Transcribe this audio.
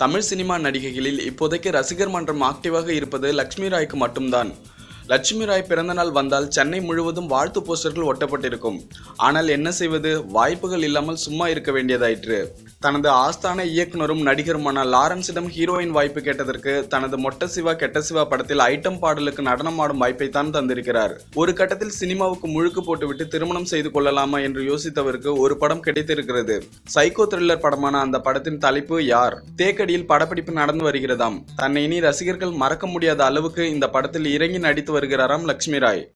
Tamil cinema நடிகைகளில் இப்போதைக்கு ரசிகர் மன்றம் ஆக்டிவாக இருப்பது லட்சுமி ராய்க்கு மட்டும்தான் லட்சுமி ராய் பிறந்தநாள் வந்தால் சென்னை முழுவதும் வாழ்த்து போஸ்டர்கள் ஒட்டப்பட்டிருக்கும் ஆனால் என்ன செய்வது வாய்ப்புகள் இல்லாமல் சும்மா இருக்க வேண்டியதாயிற்று தனது ஆஸ்தான இயக்குனரும் நடிகருமான லாரன்ஸிடம் ஹீரோயின் வாய்ப்பு கேட்டதற்கு தனது மொட்ட சிவா கெட்ட சிவா படத்தில் ஐட்டம் பாடலுக்கு நடனமாடும் வாய்ப்பை தான் தந்திருக்கிறார் ஒரு கட்டத்தில் சினிமாவுக்கு முழுக்கு போட்டுவிட்டு திருமணம் செய்து கொள்ளலாமா என்று யோசித்தவருக்கு ஒரு படம் கிடைத்திருக்கிறது சைக்கோ த்ரில்லர் படமான அந்த படத்தின் தலைப்பு யார் தேக்கடியில் படப்பிடிப்பு நடந்து வருகிறதாம் தன்னை இனி ரசிகர்கள் மறக்க முடியாத அளவுக்கு இந்த படத்தில் இறங்கி நடித்து வருகிறாராம் லட்சுமி ராய்